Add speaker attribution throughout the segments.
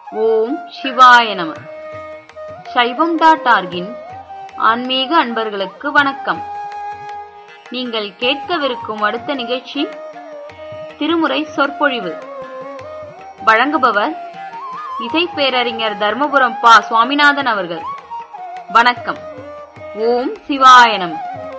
Speaker 1: ஓம் சிவாய நம சைவம் டாட் ஆர்கின் ஆன்மீக அன்பர்களுக்கு வணக்கம் நீங்கள் கேட்கவிருக்கும் அடுத்த நிகழ்ச்சி திருமுறை சொற்பொழிவு வழங்குபவர் இசை பேரறிஞர் தர்மபுரம் பா சுவாமிநாதன் அவர்கள் வணக்கம் ஓம் சிவாய நம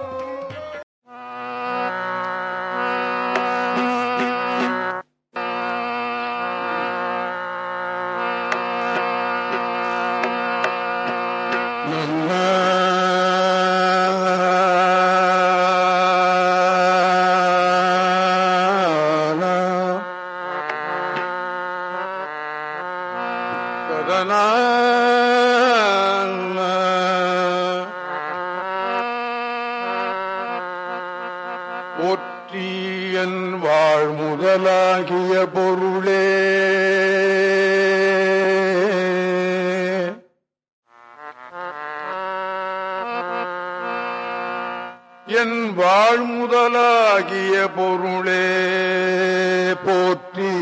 Speaker 2: போற்றியன் வாழ் முதலாகிய பொருளே என் வாழ் முதலாகிய பொருளே போற்றி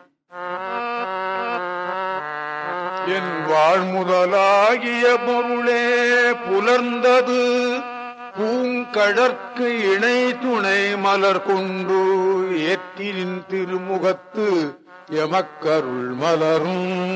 Speaker 2: என் வாழ்முதலாகிய பொருளே புலர்ந்தது பூங்கடற்கு இணை துணை மலர் கொண்டு ஏற்றின் திருமுகத்து எமக்கருள் மலரும்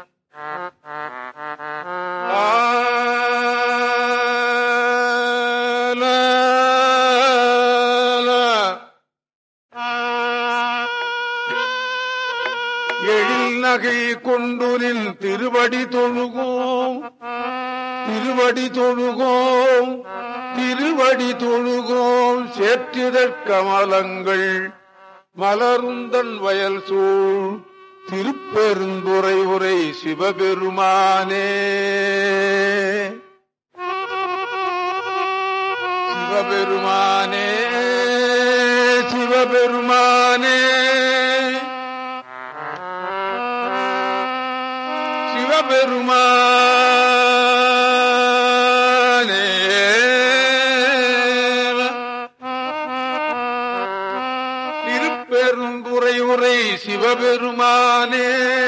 Speaker 2: எழில் நகை கொண்டு நின் திருவடி தொழுகோம் திருவடி தொழுகோம் திருவடி தொழுகோம் சேற்றிதற் கமலங்கள் மலருந்தன் வயல் சூழ் திருப்பெருந்துறை உரை சிவபெருமானே சிவபெருமானே சிவபெருமானே சிவபெருமானே திருப்பெருந்துறை உரை சிவபெருமானே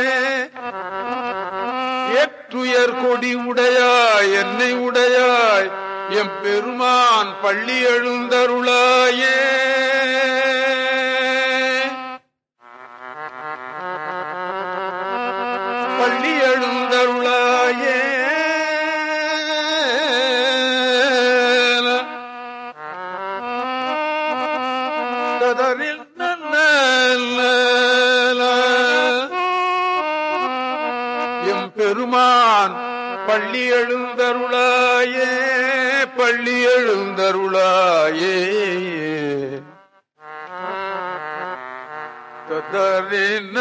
Speaker 2: ஏற்றுயர் கொடி உடையாய் என்னை உடையாய் எம் பெருமான் பள்ளி எழுந்தருளாயே பள்ளி எழுந்தருளாயே ததரில் எம் பெருமான் பள்ளி எழுந்தருளாயே பள்ளி எழுந்தருளாயே ததறின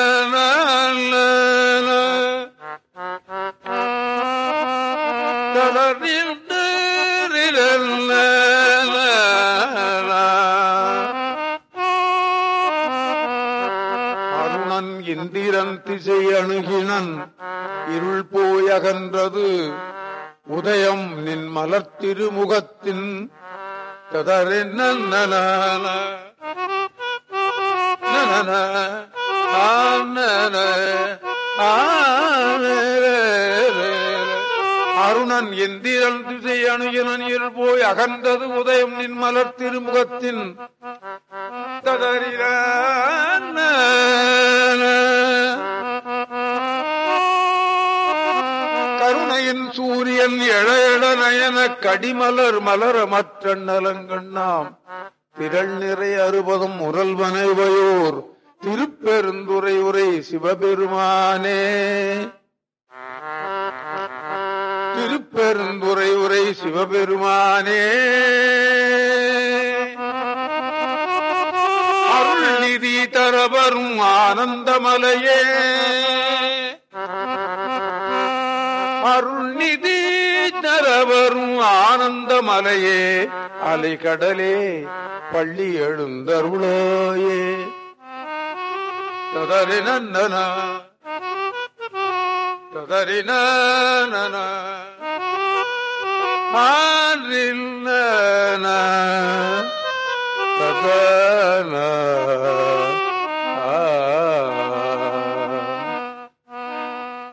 Speaker 2: அருணன் இந்திரன் திசை அணுகினன் இருள் போய் அகன்றது உதயம் நின் மலர் திருமுகத்தின் ததறின அருணன் எந்திரன் திசை அணுகினன் இருள் போய் அகன்றது உதயம் நின் மலர் திருமுகத்தின் ததறின கருணையின் சூரியன் எழ எழ நயன கடிமலர் மலர மற்ற நலங்கண்ணாம் திரள் நிறை அறுபதும் உரல் மனைவையோர் திருப்பெருந்துரை உரை சிவபெருமானே திருப்பெருந்துரை உரை சிவபெருமானே அருள் நிதி தரவரும் ஆனந்தமலையே அருள் நிதி தரவரும் ஆனந்தமலையே அலைகடலே பள்ளி எழுந்தருளாயே ததறின ததறின மாறில் ததன ஆ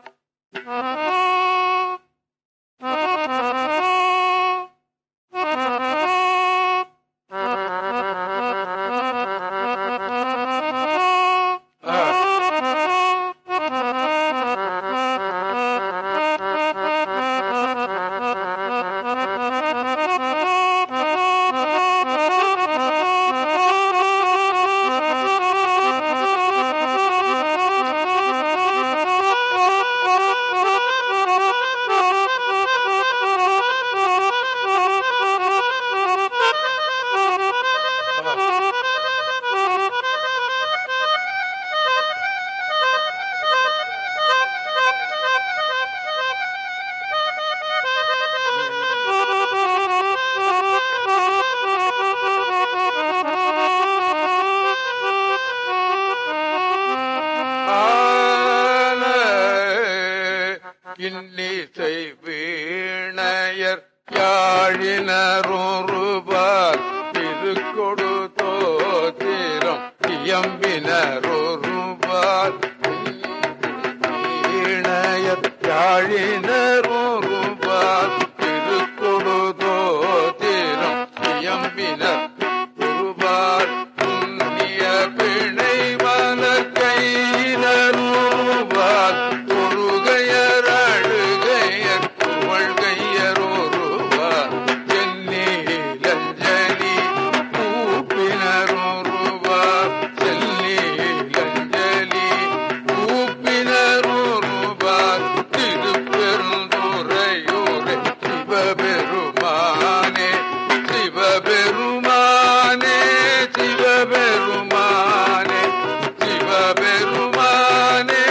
Speaker 2: இன்னிசை வீணையர் யாழினரொருபார் திருக்கொடு தோத்திரம் இயம்பினரொருபார் வீணையர் யாழினரொருபார் திருக்கொடு தோத்திரம் இயம்பினர் ஒருபார் புண்ணிய பிணை மலர் கையினருவார் தொழுகையர் அழுகையர் புகழ்கையர் ஒருவார் சென்னீலஞ்சலி கூப்பினர் ஒருவார் செல்லீலஞ்சலி கூப்பினர் ஒருவார் திருப்பெருந்துரையூரே சிவபெருமானே சிவபெருமானே சிவபெருமானே சிவபெருமானே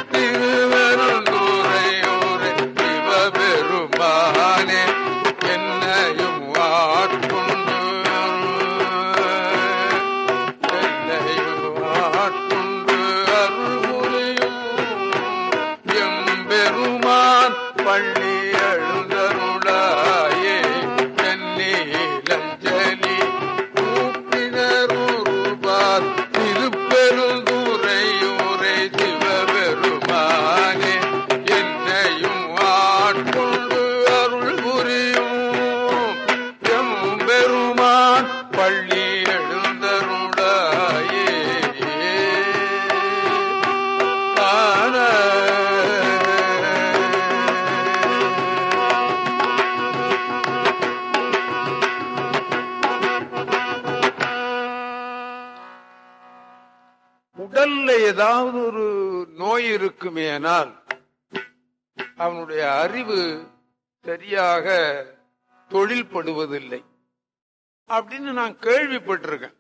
Speaker 2: திருவருந்துரையூரே சிவபெருமானே என்னையும் ஆட்கொண்டு என்னையும் ஆட்கொண்டு அருள்புரியும் எம்பெருமான் பள்ளி எழுந்தருளாயே தென்னீலஞ்சலி கூப்பினருபார் திருப்பெருந்துரையூரே சிவபெருமானே என்னையும் ஆட்கொண்டு அருள் புரியும் எம்பெருமான் பள்ளி எழுந்தருளாயே உடல்ல ஏதாவது ஒரு நோய் இருக்குமேனால் அவனுடைய அறிவு சரியாக தொழில்படுவதில்லை அப்படின்னு நான் கேள்விப்பட்டிருக்கேன்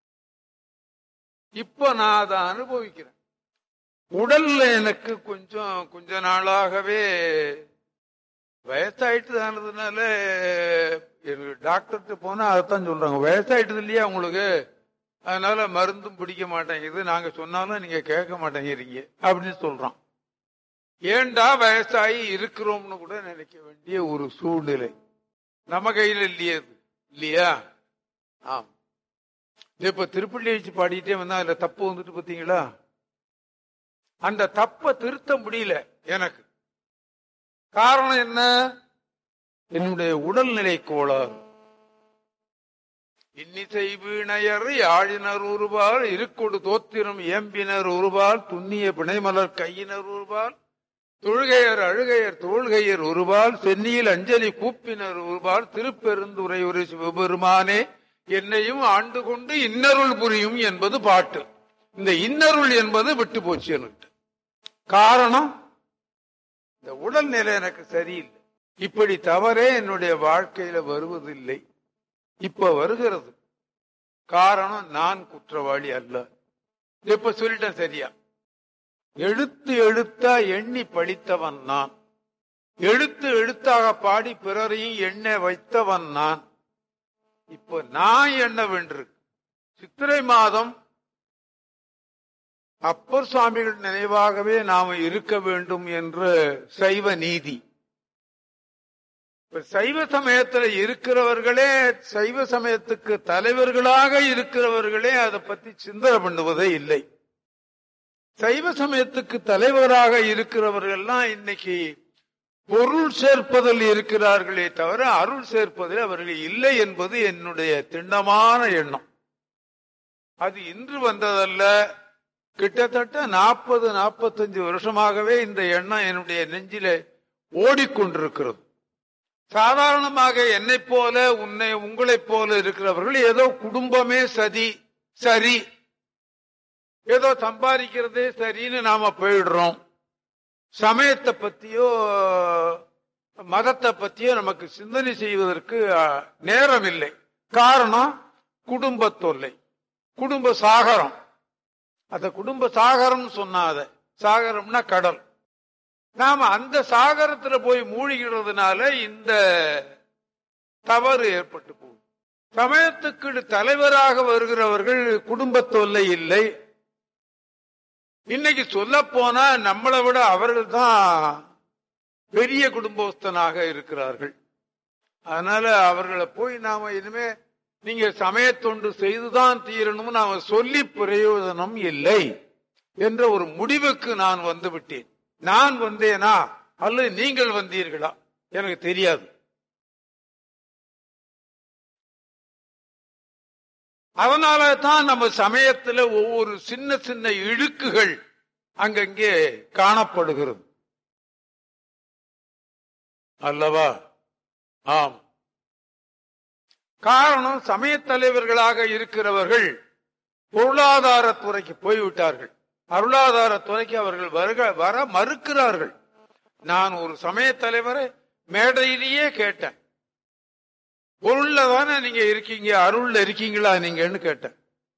Speaker 2: இப்ப நான் அதை அனுபவிக்கிறேன் உடல்ல எனக்கு கொஞ்சம் கொஞ்ச நாளாகவே வயசாயிட்டு தானதுனால எனக்கு டாக்டர்கிட்ட போனா அதைத்தான் சொல்றாங்க வயசாயிட்டது இல்லையா உங்களுக்கு அதனால மருந்தும் பிடிக்க மாட்டேங்குது நாங்க சொன்னாலும் நீங்க கேட்க மாட்டேங்கிறீங்க அப்படின்னு சொல்றான் ஏண்டா வயசாகி இருக்கிறோம்னு கூட நினைக்க வேண்டிய ஒரு சூழ்நிலை நம்ம கையில இல்லையே அது. இல்லையா ஆம் இது இப்ப திருப்பள்ளி வச்சு பாடிட்டே வந்தா அதுல தப்பு வந்துட்டு பாத்தீங்களா அந்த தப்ப திருத்த முடியல எனக்கு காரணம் என்ன என்னுடைய உடல்நிலை கோளாறு இன்னிசை வீணையர் யாழினர் உருவால் இருக்கொடு தோத்திரம் ஏம்பினர் உருவால் துண்ணிய பிணைமலர் கையினர் உருவால் தொழுகையர் அழுகையர் தோள்கையர் உருவால் சென்னியில் அஞ்சலி கூப்பினர் உருவால் திருப்பெருந்துரை ஒரு சிவபெருமானே என்னையும் ஆண்டு கொண்டு இன்னருள் புரியும் என்பது பாட்டு இந்த இன்னருள் என்பது விட்டு போச்சு எனக்கு காரணம் இந்த உடல்நிலை எனக்கு சரியில்லை இப்படி தவறே என்னுடைய வாழ்க்கையில வருவதில்லை இப்ப வருகிறது காரணம் நான் குற்றவாளி அல்ல இப்ப சொல்லிட்டேன் சரியா எழுத்து எழுத்தா எண்ணி படித்தவன் நான் எழுத்து எழுத்தாக பாடி பிறரையும் எண்ண வைத்தவன் நான் இப்ப நான் எண்ண வேண்டியிருக்கு சித்திரை மாதம் அப்பர் சுவாமிகள் நினைவாகவே நாம இருக்க வேண்டும் என்ற சைவ நீதி இப்ப சைவ சமயத்துல இருக்கிறவர்களே சைவ சமயத்துக்கு தலைவர்களாக இருக்கிறவர்களே அதை பத்தி சிந்தனை பண்ணுவதே இல்லை சைவ சமயத்துக்கு தலைவராக இருக்கிறவர்கள்லாம் இன்னைக்கு பொருள் சேர்ப்பதில் இருக்கிறார்களே தவிர அருள் சேர்ப்பதில் அவர்கள் இல்லை என்பது என்னுடைய திண்ணமான எண்ணம் அது இன்று வந்ததல்ல கிட்டத்தட்ட நாற்பது நாற்பத்தஞ்சு வருஷமாகவே இந்த எண்ணம் என்னுடைய நெஞ்சிலே ஓடிக்கொண்டிருக்கிறது சாதாரணமாக என்னை போல உன்னை உங்களைப் போல இருக்கிறவர்கள் ஏதோ குடும்பமே சதி சரி ஏதோ சம்பாதிக்கிறதே சரின்னு நாம போயிடுறோம் சமயத்தை பத்தியோ மதத்தை பத்தியோ நமக்கு சிந்தனை செய்வதற்கு அஹ், நேரம் இல்லை காரணம் குடும்ப தொல்லை குடும்ப சாகரம் அந்த குடும்ப சாகரம்னு சொன்னாத சாகரம்னா கடல் நாம அந்த சாகரத்துல போய் மூழ்கிறதுனால இந்த தவறு ஏற்பட்டு போகுது சமயத்துக்கு தலைவராக வருகிறவர்கள் குடும்ப தொல்லை இல்லை இன்னைக்கு சொல்ல போனா நம்மளை விட அவர்கள் தான் பெரிய குடும்பஸ்தனாக இருக்கிறார்கள் அதனால அவர்களை போய் நாம இனிமே நீங்க சமயத்தொண்டு செய்துதான் தீரணும் நாம சொல்லி பிரயோஜனம் இல்லை என்ற ஒரு முடிவுக்கு நான் வந்து விட்டேன் நான் வந்தேனா அல்லது நீங்கள் வந்தீர்களா எனக்கு தெரியாது அதனால தான் நம்ம சமயத்துல ஒவ்வொரு சின்ன சின்ன இழுக்குகள் அங்கங்கே காணப்படுகிறது அல்லவா ஆம் காரணம் சமய தலைவர்களாக இருக்கிறவர்கள் பொருளாதாரத்துறைக்கு போய்விட்டார்கள் அருளாதாரத்துறைக்கு அவர்கள் வருக வர மறுக்கிறார்கள் நான் ஒரு சமய தலைவரை மேடையிலேயே கேட்டேன் பொருள்ல தானே நீங்க இருக்கீங்க அருள்ல இருக்கீங்களா நீங்கன்னு கேட்டேன்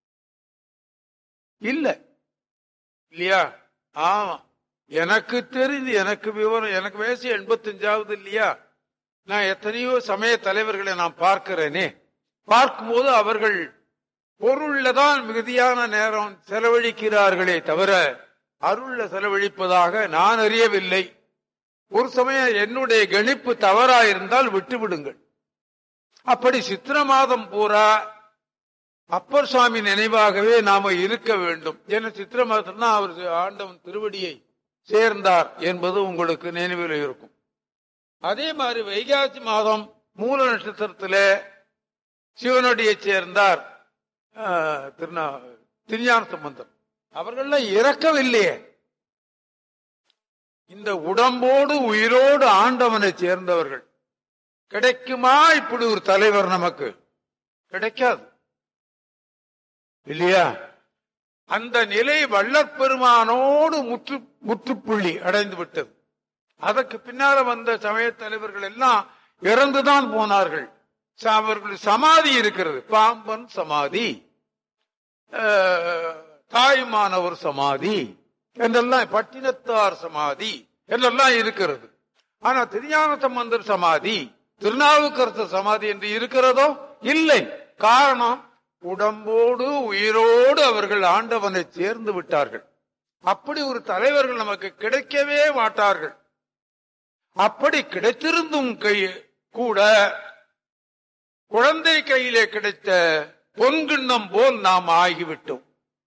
Speaker 2: இல்ல இல்லையா ஆமா எனக்கு தெரிந்து எனக்கு விவரம் எனக்கு வயசு எண்பத்தஞ்சாவது இல்லையா நான் எத்தனையோ சமய தலைவர்களை நான் பார்க்கிறேனே பார்க்கும்போது அவர்கள் பொருள்ல தான் மிகுதியான நேரம் செலவழிக்கிறார்களே தவிர அருள்ல செலவழிப்பதாக நான் அறியவில்லை ஒரு சமயம் என்னுடைய கணிப்பு தவறா இருந்தால் விட்டுவிடுங்கள் அப்படி சித்திர மாதம் பூரா அப்பர் சுவாமி நினைவாகவே நாம இருக்க வேண்டும் என சித்திர மாதம் தான் அவர் ஆண்டவன் திருவடியை சேர்ந்தார் என்பது உங்களுக்கு நினைவில் இருக்கும் அதே மாதிரி வைகாசி மாதம் மூல நட்சத்திரத்துல சிவனடியை சேர்ந்தார் ஆஹ், திருநா திருஞான சம்பந்தர் அவர்கள்லாம் இறக்கவில்லையே இந்த உடம்போடு உயிரோடு ஆண்டவனை சேர்ந்தவர்கள் கிடைக்குமா இப்படி ஒரு தலைவர் நமக்கு கிடைக்காது இல்லையா அந்த நிலை வள்ளற் பெருமானோடு முற்று முற்றுப்புள்ளி அடைந்து விட்டது அதற்கு பின்னால வந்த சமய தலைவர்கள் எல்லாம் இறந்துதான் போனார்கள் ச- அவர்கள் சமாதி இருக்கிறது பாம்பன் சமாதி அஹ், தாய்மானவர் சமாதி என்றெல்லாம் பட்டினத்தார் சமாதி என்றெல்லாம் இருக்கிறது ஆனா திருஞான சம்பந்தர் சமாதி திருநாவுக்கரசர் சமாதி என்று இருக்கிறதோ இல்லை காரணம் உடம்போடு உயிரோடு அவர்கள் ஆண்டவனை சேர்ந்து விட்டார்கள் அப்படி ஒரு தலைவர்கள் நமக்கு கிடைக்கவே மாட்டார்கள் அப்படி கிடைத்திருந்தும் கை கூட குழந்தை கையிலே கிடைத்த பொன்கிண்ணம் போல் நாம் ஆகிவிட்டோம்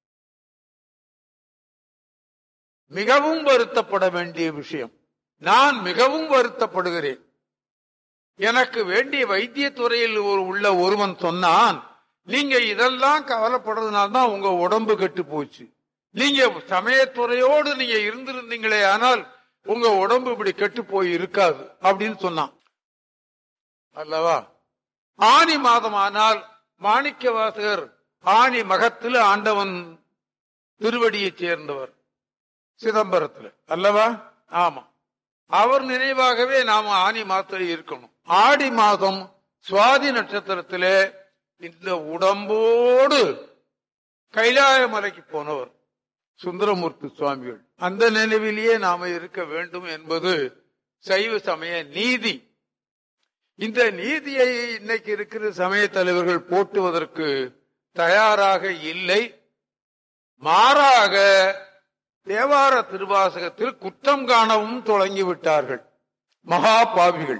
Speaker 2: மிகவும் வருத்தப்பட வேண்டிய விஷயம் நான் மிகவும் வருத்தப்படுகிறேன் எனக்கு வேண்டிய வைத்தியத்துறையில் ஒரு- உள்ள ஒருவன் சொன்னான் நீங்க இதெல்லாம் கவலைப்படுறதுனால தான் உங்க உடம்பு கெட்டு போச்சு நீங்க சமயத்துறையோடு நீங்க இருந்திருந்தீங்களே ஆனால் உங்க உடம்பு இப்படி கெட்டு போய் இருக்காது அப்படின்னு சொன்னான் அல்லவா ஆனி மாதம் ஆனால் மாணிக்க வாசகர் ஆனி மகத்தில் ஆண்டவன் திருவடியை சேர்ந்தவர் சிதம்பரத்தில் அல்லவா ஆமா அவர் நினைவாகவே நாம ஆனி மாதத்தில் இருக்கணும் ஆடி மாதம் சுவாதி நட்சத்திரத்திலே இந்த உடம்போடு கைலாய மலைக்கு போனவர் சுந்தரமூர்த்தி சுவாமிகள் அந்த நினைவிலேயே நாம இருக்க வேண்டும் என்பது சைவ சமய நீதி இந்த நீதியை இன்னைக்கு இருக்கிற சமய தலைவர்கள் போட்டுவதற்கு தயாராக இல்லை மாறாக தேவார திருவாசகத்தில் குற்றம் காணவும் தொடங்கி விட்டார்கள் மகா பாவிகள்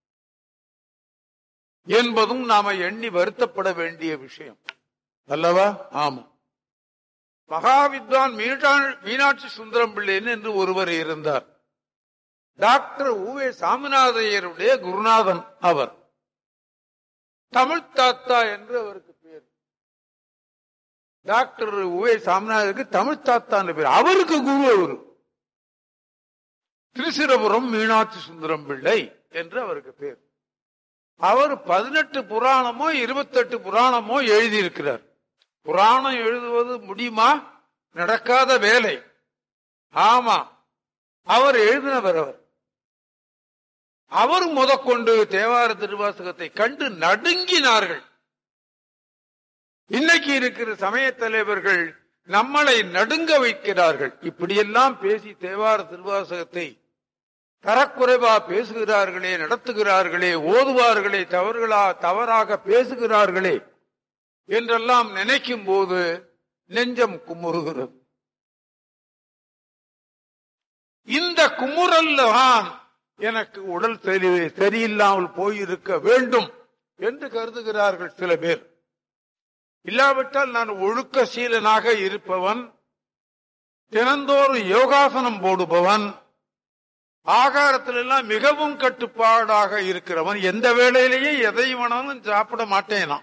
Speaker 2: என்பதும் நாம எண்ணி வருத்தப்பட வேண்டிய விஷயம் அல்லவா ஆமா மகாவித்வான் மீனாட்சி மீனாட்சி சுந்தரம் பிள்ளைன்னு என்று ஒருவர் இருந்தார் டாக்டர் உவே சாமிநாதையருடைய குருநாதன் அவர் தமிழ் தாத்தா என்று அவருக்கு பேர் டாக்டர் உவே சாமிநாதருக்கு தமிழ் தாத்தா என்ற பேர் அவருக்கு குரு அவரு திருச்சிரபுரம் மீனாட்சி சுந்தரம் பிள்ளை என்று அவருக்கு பேர் அவர் பதினெட்டு புராணமோ இருபத்தெட்டு புராணமோ எழுதியிருக்கிறார் புராணம் எழுதுவது முடியுமா நடக்காத வேலை ஆமா அவர் எழுதினவர் அவர் அவர் முதற்கொண்டு தேவார திருவாசகத்தை கண்டு நடுங்கினார்கள் இன்னைக்கு இருக்கிற சமய தலைவர்கள் நம்மளை நடுங்க வைக்கிறார்கள் இப்படியெல்லாம் பேசி தேவார திருவாசகத்தை தரக்குறைவா பேசுகிறார்களே நடத்துகிறார்களே ஓதுவார்களே தவறுகளா தவறாக பேசுகிறார்களே என்றெல்லாம் நினைக்கும் போது நெஞ்சம் குமுறுகிறது இந்த குமுறல் தான் எனக்கு உடல் சரி சரியில்லாமல் போயிருக்க வேண்டும் என்று கருதுகிறார்கள் சில பேர் இல்லாவிட்டால் நான் ஒழுக்க சீலனாக இருப்பவன் தினந்தோறும் யோகாசனம் போடுபவன் ஆகாரத்திலெல்லாம் மிகவும் கட்டுப்பாடாக இருக்கிறவன் எந்த வேளையிலேயே எதை வேணாலும் சாப்பிட மாட்டேனா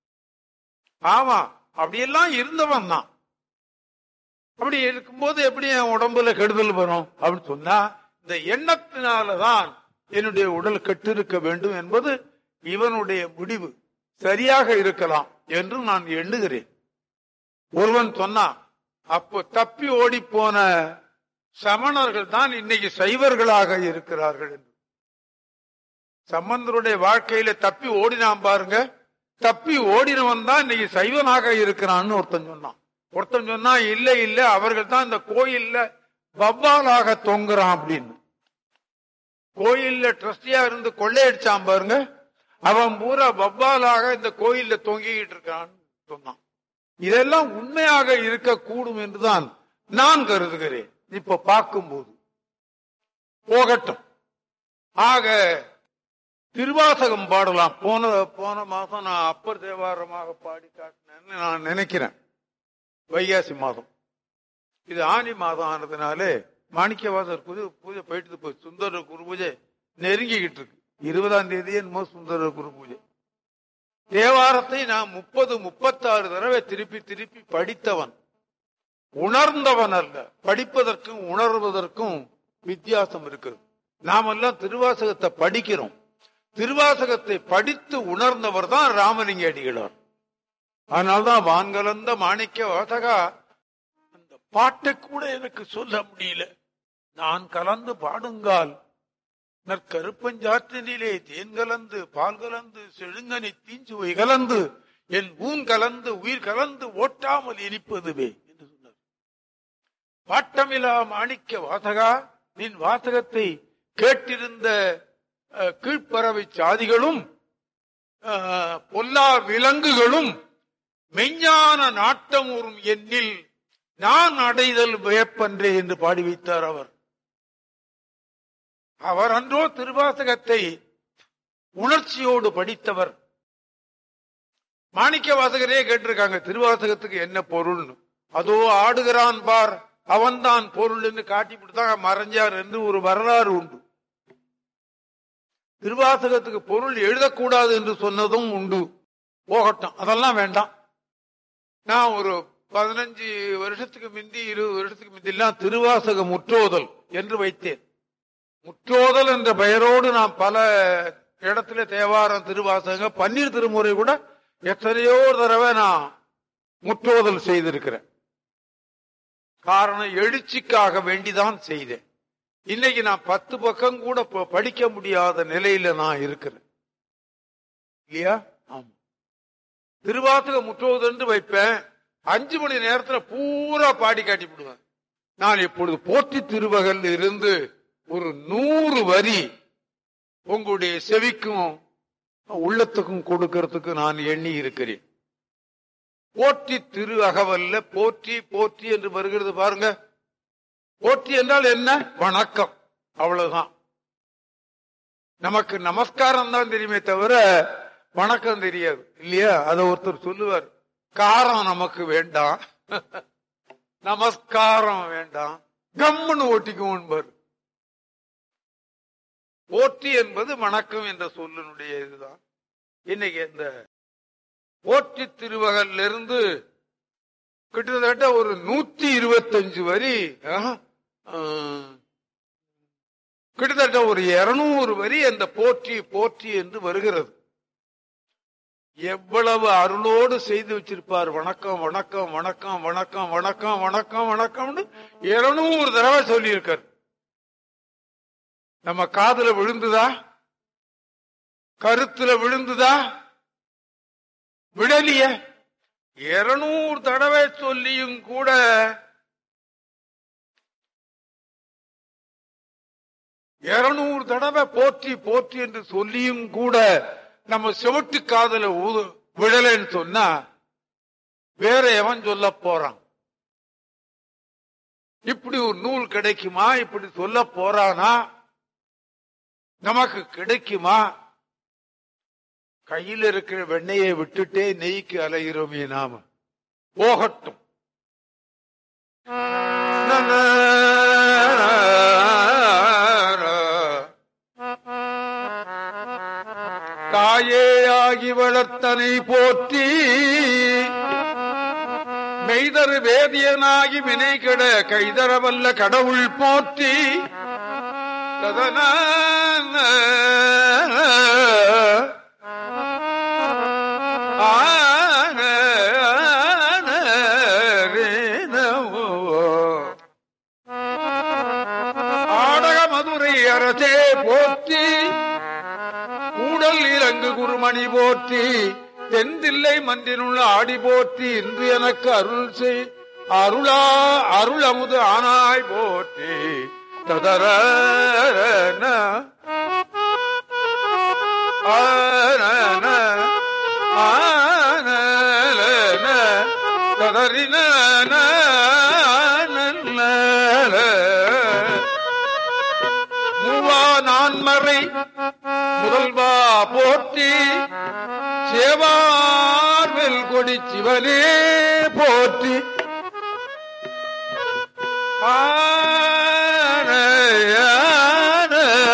Speaker 2: ஆமா அப்படியெல்லாம் இருந்தவன் தான் அப்படி இருக்கும்போது எப்படி என் உடம்புல கெடுதல் வரும் அப்படின்னு சொன்னா இந்த எண்ணத்தினாலதான் என்னுடைய உடல் கெட்டிருக்க வேண்டும் என்பது இவனுடைய முடிவு சரியாக இருக்கலாம் என்று நான் எண்ணுகிறேன் ஒருவன் சொன்னான் அப்போ தப்பி ஓடி போன சமணர்கள் தான் இன்னைக்கு சைவர்களாக இருக்கிறார்கள் என்று சம்பந்தருடைய வாழ்க்கையில தப்பி ஓடினான் பாருங்க தப்பி ஓடினவன் தான் இன்னைக்கு சைவனாக இருக்கிறான்னு ஒருத்தன் சொன்னான் ஒருத்தன் சொன்னா இல்ல இல்ல அவர்கள் தான் இந்த கோயில்ல வவ்வாலாக தொங்குறான் அப்படின்னு கோயில்ல ட்ரஸ்டியா இருந்து கொள்ளையடிச்சான் பாருங்க அவன் பூரா வவ்வாலாக இந்த கோயில்ல தொங்கிக்கிட்டு இருக்கான்னு சொன்னான் இதெல்லாம் உண்மையாக இருக்கக்கூடும் என்றுதான் நான் கருதுகிறேன் இப்ப பார்க்கும்போது போகட்டும் ஆக திருவாசகம் பாடலாம் போன போன மாதம் நான் அப்பர் தேவாரமாக பாடி காட்டினேன்னு நான் நினைக்கிறேன் வைகாசி மாதம் இது ஆனி மாதம் ஆனதுனாலே மாணிக்கவாசர் பூஜை பூஜை போயிட்டு போய் சுந்தர குரு பூஜை நெருங்கிக்கிட்டு இருக்கு இருபதாம் தேதி என்னமோ சுந்தர குரு பூஜை தேவாரத்தை நான் முப்பது முப்பத்தாறு தடவை திருப்பி திருப்பி படித்தவன் உணர்ந்தவன் அல்ல படிப்பதற்கும் உணர்வதற்கும் வித்தியாசம் இருக்குது நாமெல்லாம் திருவாசகத்தை படிக்கிறோம் திருவாசகத்தை படித்து உணர்ந்தவர் தான் ராமலிங்க அடிகளார் அதனால்தான் வான்கலந்த மாணிக்க வாசகா அந்த பாட்டை கூட எனக்கு சொல்ல முடியல நான் கலந்து பாடுங்கால் நற்கருப்பஞ்சாற்றினிலே தேன் கலந்து பால் கலந்து செழுங்கனி தீஞ்சுவை கலந்து என் ஊன் கலந்து உயிர் கலந்து ஓட்டாமல் இனிப்பதுவே என்று சொன்னார் பாட்டமிலா மாணிக்க வாசகா நின் வாசகத்தை கேட்டிருந்த அஹ், கீழ்ப்பறவை சாதிகளும் அஹ், பொல்லா விலங்குகளும் மெஞ்ஞான நாட்டமுறும் எண்ணில் நான் அடைதல் வியப்பன்றே என்று பாடி வைத்தார் அவர் அவர் அன்றோ திருவாசகத்தை உணர்ச்சியோடு படித்தவர் மாணிக்க வாசகரே கேட்டிருக்காங்க திருவாசகத்துக்கு என்ன பொருள்னு அதோ ஆடுகிறான் பார் அவன்தான் பொருள் என்று காட்டிவிட்டு தான் மறைஞ்சார் என்று ஒரு வரலாறு உண்டு திருவாசகத்துக்கு பொருள் எழுதக்கூடாது என்று சொன்னதும் உண்டு போகட்டும் அதெல்லாம் வேண்டாம் நான் ஒரு பதினஞ்சு வருஷத்துக்கு முந்தி இருபது வருஷத்துக்கு முந்தி எல்லாம் திருவாசக முற்றோதல் என்று வைத்தேன் முற்றோதல் என்ற பெயரோடு நான் பல இடத்துல தேவாரம் திருவாசக பன்னீர் திருமுறை கூட எத்தனையோ தடவை நான் முற்றோதல் செய்திருக்கிறேன் காரணம் எழுச்சிக்காக வேண்டிதான் செய்தேன் இன்னைக்கு நான் பத்து பக்கம் கூட ப- படிக்க முடியாத நிலையில நான் இருக்கிறேன் இல்லையா ஆமா திருவாசக முற்றோதல் என்று வைப்பேன் அஞ்சு மணி நேரத்துல பூரா பாடி காட்டி விடுவேன் நான் இப்பொழுது போற்றி திருவகல் இருந்து ஒரு நூறு வரி உங்களுடைய செவிக்கும் உள்ளத்துக்கும் கொடுக்கறதுக்கு நான் எண்ணி இருக்கிறேன் போற்றி திரு அகவல்ல போற்றி போற்றி என்று வருகிறது பாருங்க போற்றி என்றால் என்ன வணக்கம் அவ்வளவுதான் நமக்கு நமஸ்காரம் தான் தெரியுமே தவிர வணக்கம் தெரியாது இல்லையா அதை ஒருத்தர் சொல்லுவார் காரம் நமக்கு வேண்டாம் நமஸ்காரம் வேண்டாம் கம்முன்னு ஓட்டிக்குவோம் போற்றி என்பது வணக்கம் என்ற சொல்லினுடைய இதுதான் இன்னைக்கு இந்த போற்றி திருவகல்ல இருந்து கிட்டத்தட்ட ஒரு நூத்தி இருபத்தஞ்சு வரி ஆஹ், ஆஹ், கிட்டத்தட்ட ஒரு இருநூறு வரி அந்த போற்றி போற்றி என்று வருகிறது எவ்வளவு அருளோடு செய்து வச்சிருப்பார் வணக்கம் வணக்கம் வணக்கம் வணக்கம் வணக்கம் வணக்கம் வணக்கம்னு இருநூறு தடவை சொல்லியிருக்கார் நம்ம காதுல விழுந்துதா கருத்துல விழுந்துதா விடலிய இருநூறு தடவை சொல்லியும் கூட இருநூறு தடவை போற்றி போற்றி என்று சொல்லியும் கூட நம்ம செவட்டு காதல ஊது விழலைன்னு சொன்னா வேற எவன் சொல்ல போறான் இப்படி ஒரு நூல் கிடைக்குமா இப்படி சொல்ல போறானா நமக்கு கிடைக்குமா கையில் இருக்கிற வெண்ணெயை விட்டுட்டே நெய்க்கு அலைகிறோமே நாம போகட்டும் தாயே ஆகி வளர்த்தனை போற்றி மெய்தரு வேதியனாகி வினை கெட கைதரவல்ல கடவுள் போற்றி ததன ஆடக மதுரை அரசே போற்றி கூடல் இறங்கு குருமணி போற்றி தென்தில்லை மன்றினுள்ள ஆடி போற்றி இன்று எனக்கு அருள் செய் அருளா அருள் அமுது ஆனாய் போற்றி ததர ததறின மூவா நான்மறை முதல்வா போற்றி சேவார்வெல் கொடி சிவனே போற்றி ஆன, ஆன.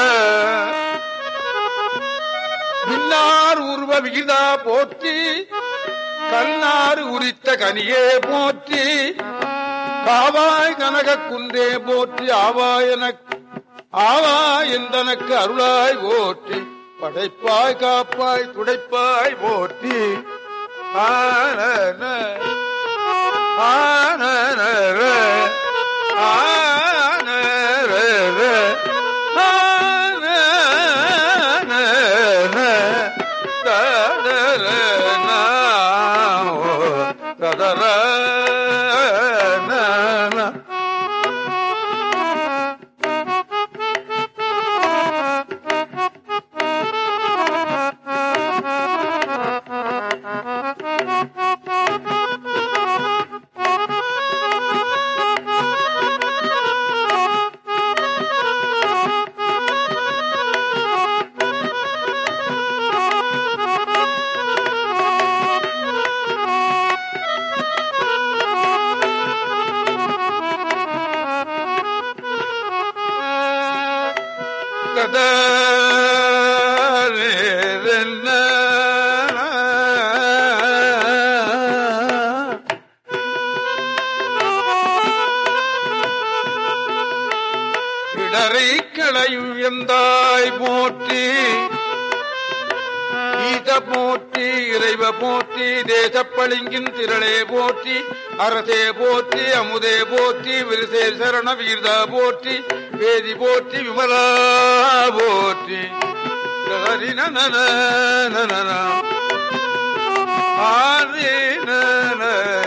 Speaker 2: மின்னார் உருவ விகிதா போற்றி கல்லாறு உரித்த கனியே போற்றி காவாய் கனக குன்றே போற்றி ஆவாய் எனக்கு ஆவா எந்தனக்கு அருளாய் போற்றி படைப்பாய் காப்பாய் துடைப்பாய் போற்றி ஆனன, ஆனன, ஆனன, ஆனன, ததரன, ததரன. இடரை களையும் எந்தாய் போற்றி ஈத போற்றி இறைவ போற்றி தேசப்பளிங்கின் திரளே போற்றி அரசே போற்றி அமுதே போற்றி விருசே சரண வீர்தா போற்றி வேதி போற்றி விமலா போற்றி ததரி நனன நனன. ஆதி நன.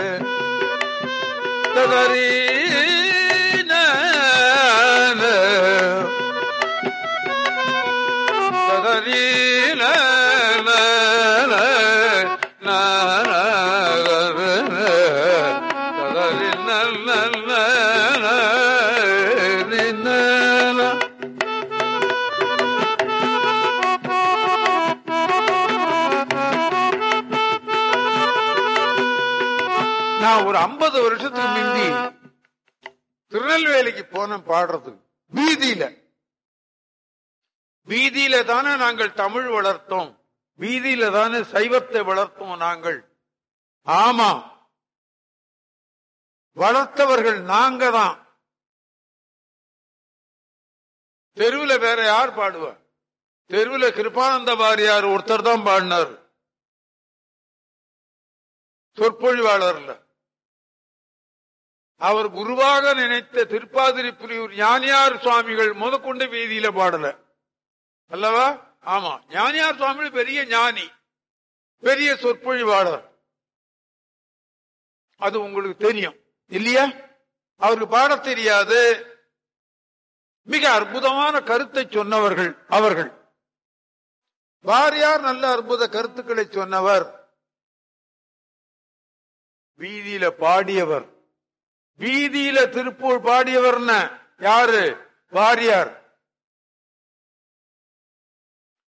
Speaker 2: ததரி நன. ததரி நன. நன. ததரி நன. நன. நான் ஒரு ஐம்பது வருஷத்துக்கு முந்தி திருநெல்வேலிக்கு போனேன் பாடுறதுக்கு வீதியில வீதியில தானே நாங்கள் தமிழ் வளர்த்தோம் வீதியில தானே சைவத்தை வளர்த்தோம் நாங்கள் ஆமா வளர்த்தவர்கள் நாங்க தான் தெருவுல வேற யார் பாடுவா தெருவுல கிருபானந்த வாரியார் ஒருத்தர் தான் பாடினார் சொற்பொழிவாளர்ல அவர் குருவாக நினைத்த திருப்பாதிரி புலியூர் ஞானியார் சுவாமிகள் முதற்கொண்டு வீதியில பாடல அல்லவா ஆமா ஞானியார் சுவாமிகள் பெரிய ஞானி பெரிய சொற்பொழிவாளர் அது உங்களுக்கு தெரியும் இல்லையா அவருக்கு பாட தெரியாது மிக அற்புதமான கருத்தை சொன்னவர்கள் அவர்கள் வாரியார் நல்ல அற்புத கருத்துக்களை சொன்னவர் வீதியில பாடியவர் வீதியில திருப்பூர் பாடியவர்ன யாரு வாரியார்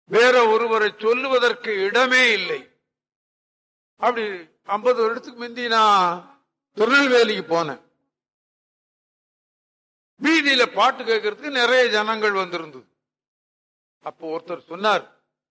Speaker 2: வேற ஒருவரை சொல்லுவதற்கு இடமே இல்லை அப்படி ஐம்பது வருடத்துக்கு முந்தி நான் திருநெல்வேலிக்கு போனேன் வீதியில பாட்டு கேட்கறதுக்கு நிறைய ஜனங்கள் வந்திருந்தது அப்போ ஒருத்தர் சொன்னார்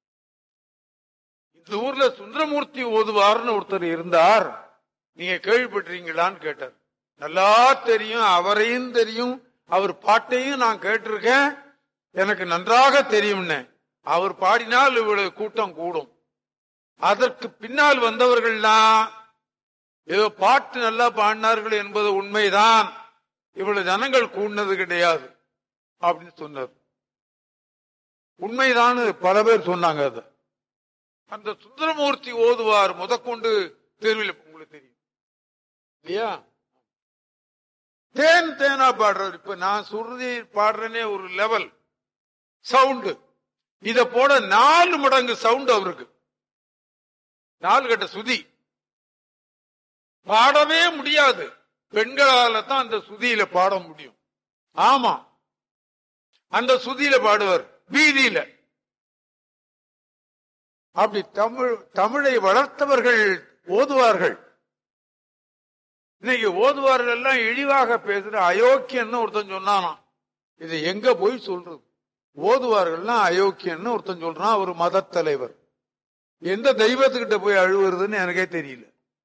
Speaker 2: இந்த ஊர்ல சுந்தரமூர்த்தி ஓதுவார்னு ஒருத்தர் இருந்தார் நீங்க கேள்விப்பட்டிருக்கீங்களான்னு கேட்டார் நல்லா தெரியும் அவரையும் தெரியும் அவர் பாட்டையும் நான் கேட்டிருக்கேன் எனக்கு நன்றாக தெரியும்னு அவர் பாடினால் இவ்வளவு கூட்டம் கூடும் அதற்கு பின்னால் வந்தவர்கள்லாம் ஏதோ பாட்டு நல்லா பாடினார்கள் என்பது உண்மைதான் இவ்வளவு ஜனங்கள் கூடினது கிடையாது அப்படின்னு சொன்னார் உண்மைதான் பல பேர் சொன்னாங்க அது அந்த சுந்தரமூர்த்தி ஓதுவார் முதற்கொண்டு தேர்வில் உங்களுக்கு தெரியும் இல்லையா தேன் தேனா பாடுறாரு இப்ப நான் சுருதி பாடுறேனே ஒரு லெவல் சவுண்டு இத போட நாலு மடங்கு சவுண்ட் அவருக்கு நாலு கட்ட சுதி பாடவே முடியாது பெண்களால தான் அந்த சுதியில பாட முடியும் ஆமா அந்த சுதியில பாடுவார் வீதியில அப்படி தமிழ் தமிழை வளர்த்தவர்கள் ஓதுவார்கள் இன்னைக்கு ஓதுவார்கள் எல்லாம் இழிவாக பேசுற அயோக்கியன்னு ஒருத்தன் சொன்னானா இது எங்க போய் சொல்றது ஓதுவார்கள்லாம் அயோக்கியன்னு ஒருத்தன் சொல்றான் ஒரு மத தலைவர் எந்த தெய்வத்துக்கிட்ட போய் அழுவுறதுன்னு எனக்கே தெரியல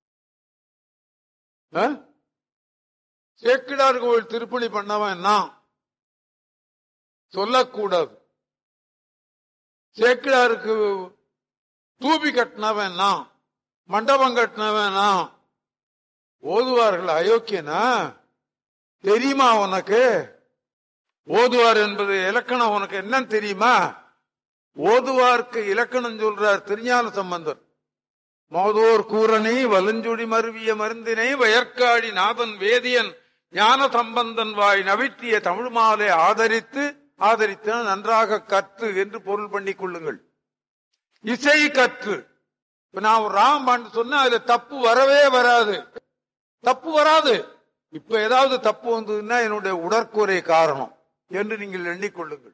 Speaker 2: ஆ? சேக்கிடார் கோவில் திருப்பணி பண்ணவன் நான் சொல்லக்கூடாது சேக்கிடாருக்கு தூபி கட்டினவன் நான் மண்டபம் கட்டினவன் நான் ஓதுவார்கள் அயோக்கியனா தெரியுமா உனக்கு ஓதுவார் என்பது இலக்கணம் உனக்கு என்னன்னு தெரியுமா ஓதுவார்க்கு இலக்கணம் சொல்றார் திருஞான சம்பந்தர் மோதோர் கூரனை வலஞ்சுடி மருவிய மருந்தினை வயற்காடி நாதன் வேதியன் ஞான சம்பந்தன் வாய் நவிற்றிய தமிழ் மாலை ஆதரித்து ஆதரித்து நன்றாக கற்று என்று பொருள் பண்ணிக் கொள்ளுங்கள் இசை கற்று இப்ப நான் ஒரு ராம் பாண்டு சொன்னா அதுல தப்பு வரவே வராது தப்பு வராது இப்ப ஏதாவது தப்பு வந்ததுன்னா என்னுடைய உடற்கூரை காரணம் என்று நீங்கள் எண்ணிக்கொள்ளுங்கள்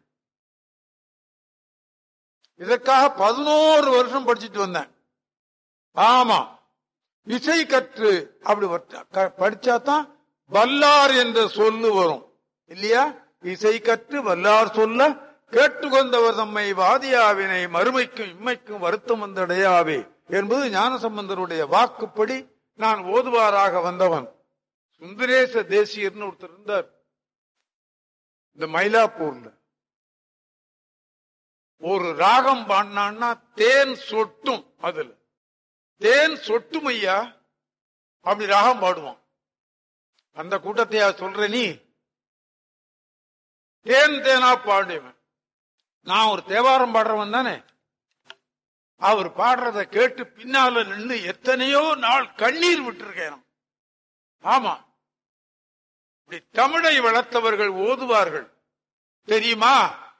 Speaker 2: இதற்காக பதினோரு வருஷம் படிச்சுட்டு வந்தேன் ஆமா இசை கற்று அப்படி வச்சா- க- படிச்சாதான் வல்லார் என்ற சொல்லு வரும் இல்லையா இசை கற்று வல்லார் சொல்ல கேட்டுக்கொண்டவர் தம்மை வாதியாவினை மறுமைக்கும் இம்மைக்கும் வருத்தம் வந்தடையாவே என்பது ஞானசம்பந்தருடைய வாக்குப்படி நான் ஓதுவாராக வந்தவன் சுந்தரேச தேசியர்னு ஒருத்தர் இருந்தார் இந்த மயிலாப்பூர்ல ஒரு ராகம் பாடினான்னா தேன் சொட்டும் அதுல தேன் சொட்டும் ஐயா அப்படி ராகம் பாடுவான் அந்த கூட்டத்தையா சொல்ற நீ தேன் தேனா பாடுவேன் நான் ஒரு தேவாரம் பாடுறவன் தானே அவர் பாடுறத கேட்டு பின்னால நின்று எத்தனையோ நாள் கண்ணீர் விட்டிருக்கேன் நான். ஆமா இப்படி தமிழை வளர்த்தவர்கள் ஓதுவார்கள் தெரியுமா